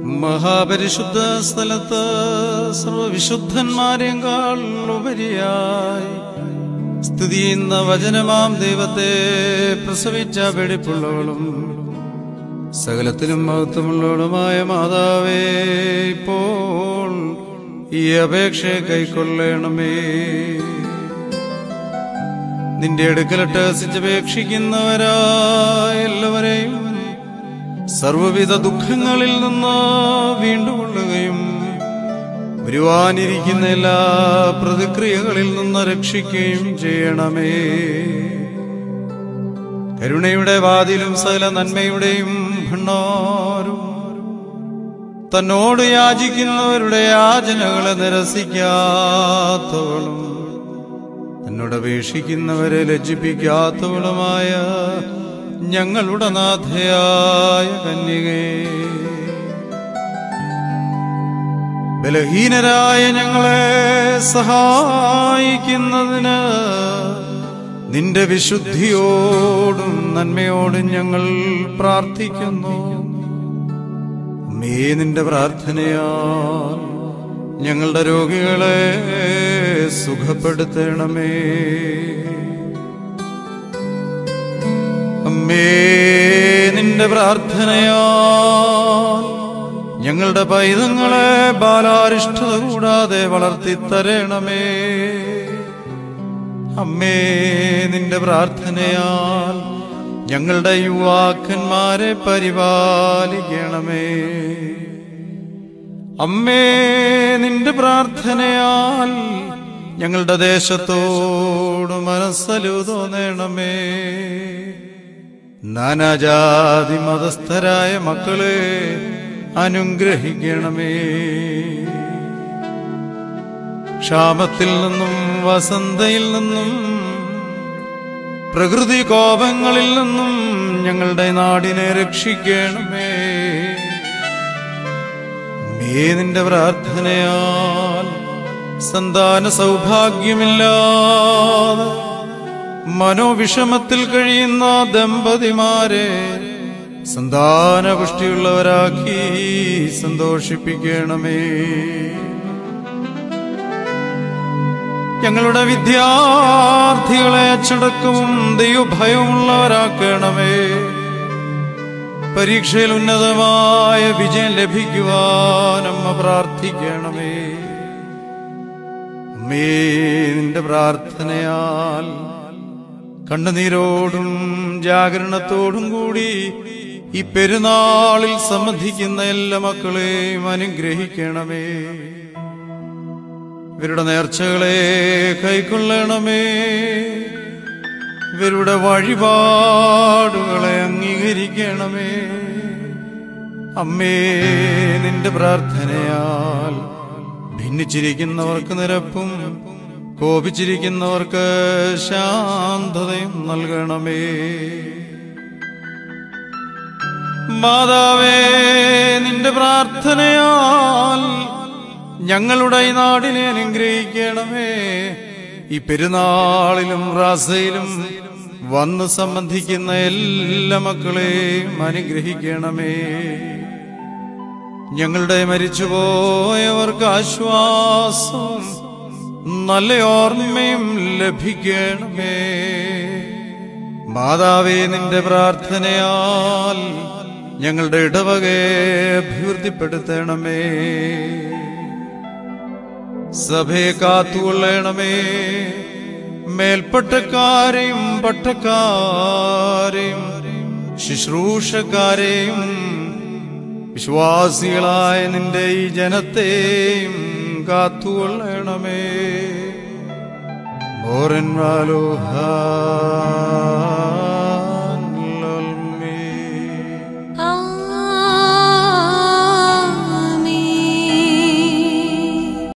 മഹാപരിശുദ്ധ സ്ഥലത്ത് സർവവിശുദ്ധന്മാരെക്കാൾ ഉപരിയായി സ്ഥിതി ചെയ്യുന്ന വചനമാം ദൈവത്തെ പ്രസവിച്ച വെടിപ്പുള്ളവളും സകലത്തിലും മഹത്വമുള്ളവളുമായ മാതാവേ ഇപ്പോൾ ഈ അപേക്ഷയെ കൈക്കൊള്ളണമേ നിന്റെ അടുക്കലിട്ട് അപേക്ഷിക്കുന്നവരായ എല്ലാവരെയും സർവവിധ ദുഃഖങ്ങളിൽ നിന്ന് വീണ്ടുകൊള്ളുകയും വരുവാനിരിക്കുന്ന എല്ലാ പ്രതിക്രിയകളിൽ നിന്ന് രക്ഷിക്കുകയും ചെയ്യണമേ കരുണയുടെ വാതിലും സകല നന്മയുടെയും ഭണ്ണാരും തന്നോട് യാചിക്കുന്നവരുടെ യാചനകളെ നിരസിക്കാത്തവളും തന്നോട് അപേക്ഷിക്കുന്നവരെ ലജ്ജിപ്പിക്കാത്തവളുമായ ഞങ്ങളുടെ നാഥയായ കന്യകേ ബലഹീനരായ ഞങ്ങളെ സഹായിക്കുന്നതിന് നിന്റെ വിശുദ്ധിയോടും നന്മയോടും ഞങ്ങൾ പ്രാർത്ഥിക്കുന്നു അമ്മേ നിന്റെ പ്രാർത്ഥനയാൽ ഞങ്ങളുടെ രോഗികളെ സുഖപ്പെടുത്തണമേ അമ്മേ നിന്റെ പ്രാർത്ഥനയാൽ ഞങ്ങളുടെ പൈതങ്ങളെ ബാലാരിഷ്ടത കൂടാതെ വളർത്തിത്തരണമേ അമ്മേ നിന്റെ പ്രാർത്ഥനയാൽ ഞങ്ങളുടെ യുവാക്കന്മാരെ പരിപാലിക്കണമേ അമ്മേ നിന്റെ പ്രാർത്ഥനയാൽ ഞങ്ങളുടെ ദേശത്തോട് മനസ്സലു തോന്നണമേ നാനാജാതി മതസ്ഥരായ മക്കളെ അനുഗ്രഹിക്കണമേ ക്ഷാമത്തിൽ നിന്നും വസന്തയിൽ നിന്നും പ്രകൃതി കോപങ്ങളിൽ നിന്നും ഞങ്ങളുടെ നാടിനെ രക്ഷിക്കണമേ അമ്മേ നിന്റെ പ്രാർത്ഥനയാൽ സന്താന സൗഭാഗ്യമില്ലാതെ മനോവിഷമത്തിൽ കഴിയുന്ന ദമ്പതിമാരെ സന്താനപുഷ്ടിയുള്ളവരാക്കി സന്തോഷിപ്പിക്കണമേ ഞങ്ങളുടെ വിദ്യാർത്ഥികളെ അച്ചടക്കവും ദൈവഭയമുള്ളവരാക്കണമേ പരീക്ഷയിൽ ഉന്നതമായ വിജയം ലഭിക്കുവാൻ അമ്മ പ്രാർത്ഥിക്കണമേ അമ്മേ നിന്റെ പ്രാർത്ഥനയാൽ കണ്ണുനീരോടും ജാഗരണത്തോടും കൂടി ഈ പെരുന്നാളിൽ സംബന്ധിക്കുന്ന എല്ലാ മക്കളെയും അനുഗ്രഹിക്കണമേ ഇവരുടെ നേർച്ചകളെ കൈക്കൊള്ളണമേ ഇവരുടെ വഴിപാടുകളെ അംഗീകരിക്കണമേ അമ്മേ നിന്റെ പ്രാർത്ഥനയാൽ ഭിന്നിച്ചിരിക്കുന്നവർക്ക് നിരപ്പും കോപിച്ചിരിക്കുന്നവർക്ക് ശാന്തതയും നൽകണമേ മാതാവേ നിന്റെ പ്രാർത്ഥനയാൽ ഞങ്ങളുടെ ഈ നാടിനെ അനുഗ്രഹിക്കണമേ ഈ പെരുന്നാളിലും റാസയിലും വന്ന് സംബന്ധിക്കുന്ന എല്ലാ മക്കളെയും അനുഗ്രഹിക്കണമേ ഞങ്ങളുടെ മരിച്ചുപോയവർക്ക് ആശ്വാസവും നല്ല ഓർമ്മയും ലഭിക്കണമേ മാതാവേ നിന്റെ പ്രാർത്ഥനയാൽ ഞങ്ങളുടെ ഇടവകയെ അഭിവൃദ്ധിപ്പെടുത്തണമേ സഭയെ കാത്തുകൊള്ളണമേ മേൽപ്പട്ടക്കാരെയും പട്ടക്കാരെയും ശുശ്രൂഷക്കാരെയും വിശ്വാസികളായ നിന്റെ ഈ ജനത്തെയും കാത്തുകൊള്ളണമേ മോരൻ വാലോഹ